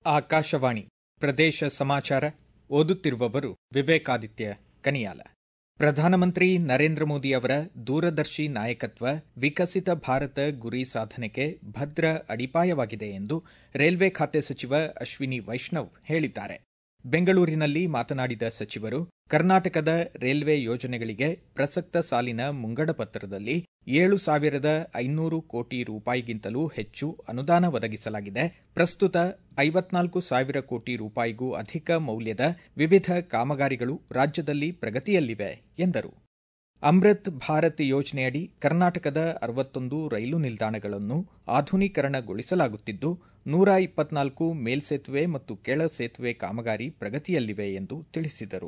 ಆಕಾಶವಾಣಿ ಪ್ರದೇಶ ಸಮಾಚಾರ ಓದುತ್ತಿರುವವರು ವಿವೇಕಾದಿತ್ಯ ಕನಿಯಾಲ ಪ್ರಧಾನಮಂತ್ರಿ ನರೇಂದ್ರ ಮೋದಿ ಅವರ ದೂರದರ್ಶಿ ನಾಯಕತ್ವ ವಿಕಸಿತ ಭಾರತ ಗುರಿ ಸಾಧನೆಗೆ ಭದ್ರ ಅಡಿಪಾಯವಾಗಿದೆ ಎಂದು ರೈಲ್ವೆ ಖಾತೆ ಸಚಿವ ಅಶ್ವಿನಿ ವೈಷ್ಣವ್ ಹೇಳಿದ್ದಾರೆ ಬೆಂಗಳೂರಿನಲ್ಲಿ ಮಾತನಾಡಿದ ಸಚಿವರು ಕರ್ನಾಟಕದ ರೈಲ್ವೆ ಯೋಜನೆಗಳಿಗೆ ಪ್ರಸಕ್ತ ಸಾಲಿನ ಮುಂಗಡ ಪತ್ರದಲ್ಲಿ ಏಳು ಸಾವಿರದ ಐನೂರು ಕೋಟಿ ರೂಪಾಯಿಗಿಂತಲೂ ಹೆಚ್ಚು ಅನುದಾನ ಒದಗಿಸಲಾಗಿದೆ ಪ್ರಸ್ತುತ ಐವತ್ನಾಲ್ಕು ಸಾವಿರ ಕೋಟಿ ರೂಪಾಯಿಗೂ ಅಧಿಕ ಮೌಲ್ಯದ ವಿವಿಧ ಕಾಮಗಾರಿಗಳು ರಾಜ್ಯದಲ್ಲಿ ಪ್ರಗತಿಯಲ್ಲಿವೆ ಎಂದರು ಅಮೃತ್ ಭಾರತ್ ಯೋಜನೆಯಡಿ ಕರ್ನಾಟಕದ ಅರವತ್ತೊಂದು ರೈಲು ನಿಲ್ದಾಣಗಳನ್ನು ಆಧುನೀಕರಣಗೊಳಿಸಲಾಗುತ್ತಿದ್ದು ನೂರ ಇಪ್ಪತ್ನಾಲ್ಕು ಮೇಲ್ಸೇತುವೆ ಮತ್ತು ಕೆಳ ಸೇತುವೆ ಕಾಮಗಾರಿ ಪ್ರಗತಿಯಲ್ಲಿವೆ ಎಂದು ತಿಳಿಸಿದರು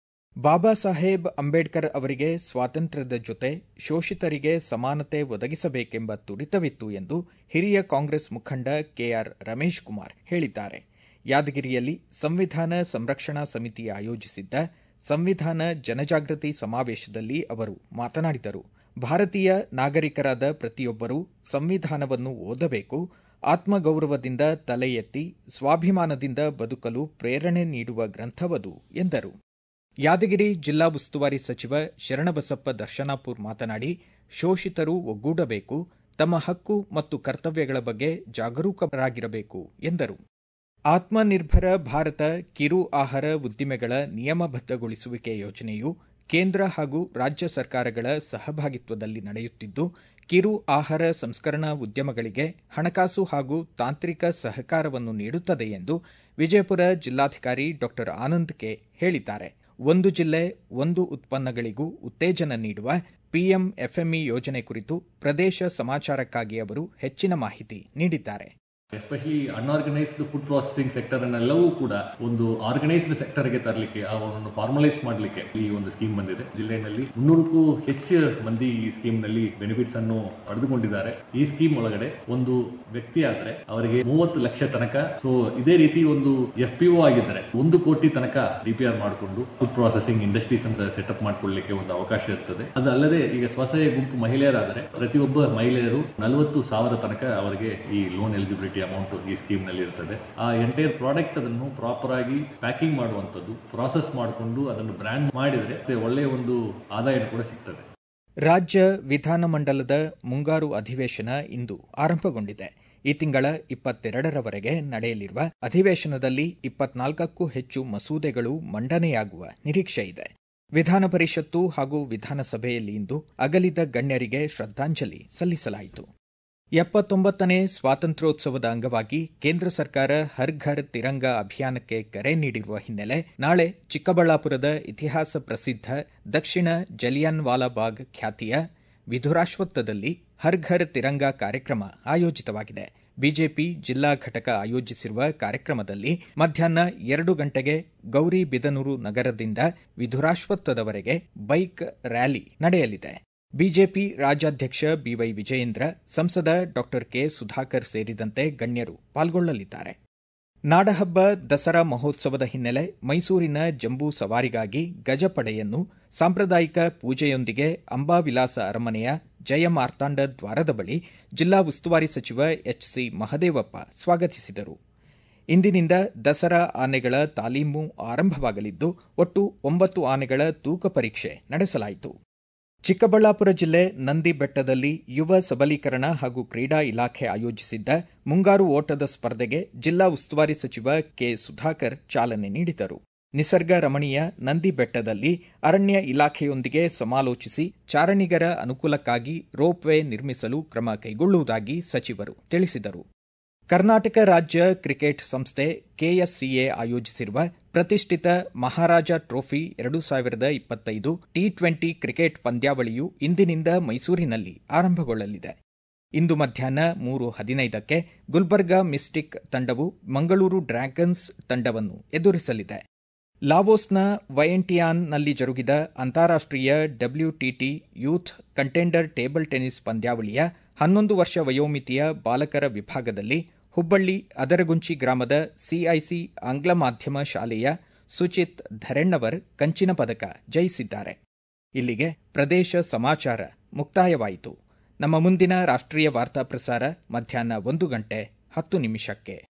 ಬಾಬಾ ಸಾಹೇಬ್ ಅಂಬೇಡ್ಕರ್ ಅವರಿಗೆ ಸ್ವಾತಂತ್ರ್ಯದ ಜೊತೆ ಶೋಷಿತರಿಗೆ ಸಮಾನತೆ ಒದಗಿಸಬೇಕೆಂಬ ತುಡಿತವಿತ್ತು ಎಂದು ಹಿರಿಯ ಕಾಂಗ್ರೆಸ್ ಮುಖಂಡ ಕೆಆರ್ ರಮೇಶ್ ಕುಮಾರ್ ಹೇಳಿದ್ದಾರೆ ಯಾದಗಿರಿಯಲ್ಲಿ ಸಂವಿಧಾನ ಸಂರಕ್ಷಣಾ ಸಮಿತಿ ಆಯೋಜಿಸಿದ್ದ ಸಂವಿಧಾನ ಜನಜಾಗೃತಿ ಸಮಾವೇಶದಲ್ಲಿ ಅವರು ಮಾತನಾಡಿದರು ಭಾರತೀಯ ನಾಗರಿಕರಾದ ಪ್ರತಿಯೊಬ್ಬರೂ ಸಂವಿಧಾನವನ್ನು ಓದಬೇಕು ಆತ್ಮಗೌರವದಿಂದ ತಲೆ ಎತ್ತಿ ಸ್ವಾಭಿಮಾನದಿಂದ ಬದುಕಲು ಪ್ರೇರಣೆ ನೀಡುವ ಗ್ರಂಥವದು ಎಂದರು ಯಾದಗಿರಿ ಜಿಲ್ಲಾ ಉಸ್ತುವಾರಿ ಸಚಿವ ಶರಣಬಸಪ್ಪ ದರ್ಶನಾಪುರ್ ಮಾತನಾಡಿ ಶೋಷಿತರು ಒಗ್ಗೂಡಬೇಕು ತಮ್ಮ ಹಕ್ಕು ಮತ್ತು ಕರ್ತವ್ಯಗಳ ಬಗ್ಗೆ ಜಾಗರೂಕರಾಗಿರಬೇಕು ಎಂದರು ಆತ್ಮನಿರ್ಭರ ಭಾರತ ಕಿರು ಆಹಾರ ಉದ್ದಿಮೆಗಳ ನಿಯಮಬದ್ಧಗೊಳಿಸುವಿಕೆ ಯೋಜನೆಯು ಕೇಂದ್ರ ಹಾಗೂ ರಾಜ್ಯ ಸರ್ಕಾರಗಳ ಸಹಭಾಗಿತ್ವದಲ್ಲಿ ನಡೆಯುತ್ತಿದ್ದು ಕಿರು ಆಹಾರ ಸಂಸ್ಕರಣಾ ಉದ್ಯಮಗಳಿಗೆ ಹಣಕಾಸು ಹಾಗೂ ತಾಂತ್ರಿಕ ಸಹಕಾರವನ್ನು ನೀಡುತ್ತದೆ ಎಂದು ವಿಜಯಪುರ ಜಿಲ್ಲಾಧಿಕಾರಿ ಡಾ ಆನಂದ್ ಕೆ ಹೇಳಿದ್ದಾರೆ ಒಂದು ಜಿಲ್ಲೆ ಒಂದು ಉತ್ಪನ್ನಗಳಿಗೂ ಉತ್ತೇಜನ ನೀಡುವ ಪಿಎಂ ಎಫ್ಎಂಇ ಯೋಜನೆ ಕುರಿತು ಪ್ರದೇಶ ಸಮಾಚಾರಕ್ಕಾಗಿ ಅವರು ಹೆಚ್ಚಿನ ಮಾಹಿತಿ ನೀಡಿದ್ದಾರೆ especially unorganised food processing sector ಅನ್ನೆಲ್ಲವೂ ಕೂಡ ಒಂದು ಆರ್ಗನೈಸ್ಡ್ ಸೆಕ್ಟರ್ ಗೆ ತರಲಿಕ್ಕೆ ಅವನ್ನು ಫಾರ್ಮಲೈಸ್ ಮಾಡಲಿಕ್ಕೆ ಈ ಒಂದು ಸ್ಕೀಮ್ ಬಂದಿದೆ ಜಿಲ್ಲೆಯಲ್ಲಿ ಮುನ್ನೂರಕ್ಕೂ ಹೆಚ್ಚು ಮಂದಿ ಈ ಸ್ಕೀಮ್ ನಲ್ಲಿ ಬೆನಿಫಿಟ್ಸ್ ಅನ್ನು ಪಡೆದುಕೊಂಡಿದ್ದಾರೆ ಈ ಸ್ಕೀಮ್ ಒಳಗಡೆ ಒಂದು ವ್ಯಕ್ತಿ ಆದ್ರೆ ಅವರಿಗೆ ಮೂವತ್ತು ಲಕ್ಷ ತನಕ ಸೊ ಇದೇ ರೀತಿ ಒಂದು ಎಫ್ ಪಿ ಒ ಆಗಿದ್ದಾರೆ ಒಂದು ಕೋಟಿ ತನಕ ಡಿ ಪಿ ಆರ್ ಮಾಡಿಕೊಂಡು ಫುಡ್ ಪ್ರಾಸೆಸಿಂಗ್ ಇಂಡಸ್ಟ್ರೀಸ್ ಅಂತ ಸೆಟಪ್ ಮಾಡ್ಕೊಳ್ಳಿಕ್ಕೆ ಒಂದು ಅವಕಾಶ ಇರ್ತದೆ ಅದಲ್ಲದೆ ಈಗ ಸ್ವಸಹಾಯ ಗುಂಪು ಮಹಿಳೆಯರಾದರೆ ಪ್ರತಿಯೊಬ್ಬ ಮಹಿಳೆಯರು ನಲವತ್ತು ಸಾವಿರ ತನಕ ಅವರಿಗೆ ಈ ಲೋನ್ ಎಲಿಜಿಬಿಲಿಟಿ ಅಮೌಂಟ್ ಈ ಸ್ಕೀಮ್ ನಲ್ಲಿ ಇರ್ತದೆ ಆ ಎಂಟೈರ್ ಪ್ರಾಡಕ್ಟ್ ಅದನ್ನು ಪ್ರಾಪರ್ ಆಗಿ ಪ್ಯಾಕಿಂಗ್ ಮಾಡುವಂತದ್ದು ಪ್ರಾಸೆಸ್ ಮಾಡಿಕೊಂಡು ಅದನ್ನು ಬ್ರ್ಯಾಂಡ್ ಮಾಡಿದ್ರೆ ಒಳ್ಳೆಯ ಒಂದು ಆದಾಯ ಕೂಡ ಸಿಗ್ತದೆ ರಾಜ್ಯ ವಿಧಾನಮಂಡಲದ ಮುಂಗಾರು ಅಧಿವೇಶನ ಇಂದು ಆರಂಭಗೊಂಡಿದೆ ಈ ತಿಂಗಳ ಇಪ್ಪತ್ತೆರಡರವರೆಗೆ ನಡೆಯಲಿರುವ ಅಧಿವೇಶನದಲ್ಲಿ ಇಪ್ಪತ್ನಾಲ್ಕಕ್ಕೂ ಹೆಚ್ಚು ಮಸೂದೆಗಳು ಮಂಡನೆಯಾಗುವ ನಿರೀಕ್ಷೆ ಇದೆ ವಿಧಾನ ಪರಿಷತ್ತು ಹಾಗೂ ವಿಧಾನಸಭೆಯಲ್ಲಿ ಇಂದು ಅಗಲಿದ ಗಣ್ಯರಿಗೆ ಶ್ರದ್ಧಾಂಜಲಿ ಸಲ್ಲಿಸಲಾಯಿತು ಎಪ್ಪತ್ತೊಂಬತ್ತನೇ ಸ್ವಾತಂತ್ರ್ಯೋತ್ಸವದ ಅಂಗವಾಗಿ ಕೇಂದ್ರ ಸರ್ಕಾರ ಹರ್ ಘರ್ ತಿರಂಗ ಅಭಿಯಾನಕ್ಕೆ ಕರೆ ನೀಡಿರುವ ಹಿನ್ನೆಲೆ ನಾಳೆ ಚಿಕ್ಕಬಳ್ಳಾಪುರದ ಇತಿಹಾಸ ಪ್ರಸಿದ್ಧ ದಕ್ಷಿಣ ಜಲಿಯನ್ ವಾಲಾಬಾಗ್ ಖ್ಯಾತಿಯ ವಿಧುರಾಶ್ವತ್ಥದಲ್ಲಿ ಹರ್ ಘರ್ ತಿರಂಗ ಕಾರ್ಯಕ್ರಮ ಆಯೋಜಿತವಾಗಿದೆ ಬಿಜೆಪಿ ಜಿಲ್ಲಾ ಘಟಕ ಆಯೋಜಿಸಿರುವ ಕಾರ್ಯಕ್ರಮದಲ್ಲಿ ಮಧ್ಯಾಹ್ನ ಎರಡು ಗಂಟೆಗೆ ಗೌರಿಬಿದನೂರು ನಗರದಿಂದ ವಿಧುರಾಶ್ವತ್ಥದವರೆಗೆ ಬೈಕ್ ರ್ಯಾಲಿ ನಡೆಯಲಿದೆ ಬಿಜೆಪಿ ರಾಜ್ಯಾಧ್ಯಕ್ಷ ಬಿವೈ ವಿಜಯೇಂದ್ರ ಸಂಸದ ಡಾ ಕೆ ಸುಧಾಕರ್ ಸೇರಿದಂತೆ ಗಣ್ಯರು ಪಾಲ್ಗೊಳ್ಳಲಿದ್ದಾರೆ ನಾಡಹಬ್ಬ ದಸರಾ ಮಹೋತ್ಸವದ ಹಿನ್ನೆಲೆ ಮೈಸೂರಿನ ಜಂಬೂ ಸವಾರಿಗಾಗಿ ಗಜಪಡೆಯನ್ನು ಸಾಂಪ್ರದಾಯಿಕ ಪೂಜೆಯೊಂದಿಗೆ ಅಂಬಾವಿಲಾಸ ಅರಮನೆಯ ಜಯ ಮಾರ್ತಾಂಡ ದ್ವಾರದ ಬಳಿ ಜಿಲ್ಲಾ ಉಸ್ತುವಾರಿ ಸಚಿವ ಎಚ್ಸಿ ಮಹದೇವಪ್ಪ ಸ್ವಾಗತಿಸಿದರು ಇಂದಿನಿಂದ ದಸರಾ ಆನೆಗಳ ತಾಲೀಮು ಆರಂಭವಾಗಲಿದ್ದು ಒಟ್ಟು ಒಂಬತ್ತು ಆನೆಗಳ ತೂಕ ಪರೀಕ್ಷೆ ನಡೆಸಲಾಯಿತು ಚಿಕ್ಕಬಳ್ಳಾಪುರ ಜಿಲ್ಲೆ ನಂದಿ ಬೆಟ್ಟದಲ್ಲಿ ಯುವ ಸಬಲೀಕರಣ ಹಾಗೂ ಕ್ರೀಡಾ ಇಲಾಖೆ ಆಯೋಜಿಸಿದ್ದ ಮುಂಗಾರು ಓಟದ ಸ್ಪರ್ಧೆಗೆ ಜಿಲ್ಲಾ ಉಸ್ತುವಾರಿ ಸಚಿವ ಕೆ ಸುಧಾಕರ್ ಚಾಲನೆ ನೀಡಿದರು ನಿಸರ್ಗ ರಮಣೀಯ ನಂದಿ ಬೆಟ್ಟದಲ್ಲಿ ಅರಣ್ಯ ಇಲಾಖೆಯೊಂದಿಗೆ ಸಮಾಲೋಚಿಸಿ ಚಾರಣಿಗರ ಅನುಕೂಲಕ್ಕಾಗಿ ರೋಪ್ವೇ ನಿರ್ಮಿಸಲು ಕ್ರಮ ಕೈಗೊಳ್ಳುವುದಾಗಿ ಸಚಿವರು ತಿಳಿಸಿದರು ಕರ್ನಾಟಕ ರಾಜ್ಯ ಕ್ರಿಕೆಟ್ ಸಂಸ್ಥೆ ಕೆಎಸ್ಸಿಎ ಆಯೋಜಿಸಿರುವ ಪ್ರತಿಷ್ಠಿತ ಮಹಾರಾಜ ಟ್ರೋಫಿ ಎರಡು ಸಾವಿರದ ಇಪ್ಪತ್ತೈದು ಟಿ ಟ್ವೆಂಟಿ ಕ್ರಿಕೆಟ್ ಪಂದ್ಯಾವಳಿಯು ಇಂದಿನಿಂದ ಮೈಸೂರಿನಲ್ಲಿ ಆರಂಭಗೊಳ್ಳಲಿದೆ ಇಂದು ಮಧ್ಯಾಹ್ನ ಮೂರು ಹದಿನೈದಕ್ಕೆ ಗುಲ್ಬರ್ಗಾ ಮಿಸ್ಟಿಕ್ ತಂಡವು ಮಂಗಳೂರು ಡ್ರ್ಯಾಗನ್ಸ್ ತಂಡವನ್ನು ಎದುರಿಸಲಿದೆ ಲಾವೋಸ್ನ ವಯಂಟಿಯಾನ್ನಲ್ಲಿ ಜರುಗಿದ ಅಂತಾರಾಷ್ಟೀಯ WTT youth contender table tennis ಪಂದ್ಯಾವಳಿಯ ಹನ್ನೊಂದು ವರ್ಷ ವಯೋಮಿತಿಯ ಬಾಲಕರ ವಿಭಾಗದಲ್ಲಿ ಹುಬ್ಬಳ್ಳಿ ಅದರಗುಂಚಿ ಗ್ರಾಮದ ಸಿಐಸಿ ಆಂಗ್ಲ ಮಾಧ್ಯಮ ಶಾಲೆಯ ಸುಚಿತ್ ಧರೆಣ್ಣವರ್ ಕಂಚಿನ ಪದಕ ಜಯಿಸಿದ್ದಾರೆ ಇಲ್ಲಿಗೆ ಪ್ರದೇಶ ಸಮಾಚಾರ ಮುಕ್ತಾಯವಾಯಿತು ನಮ್ಮ ಮುಂದಿನ ರಾಷ್ಟ್ರೀಯ ವಾರ್ತಾ ಪ್ರಸಾರ ಮಧ್ಯಾಹ್ನ ಒಂದು ಗಂಟೆ ಹತ್ತು ನಿಮಿಷಕ್ಕೆ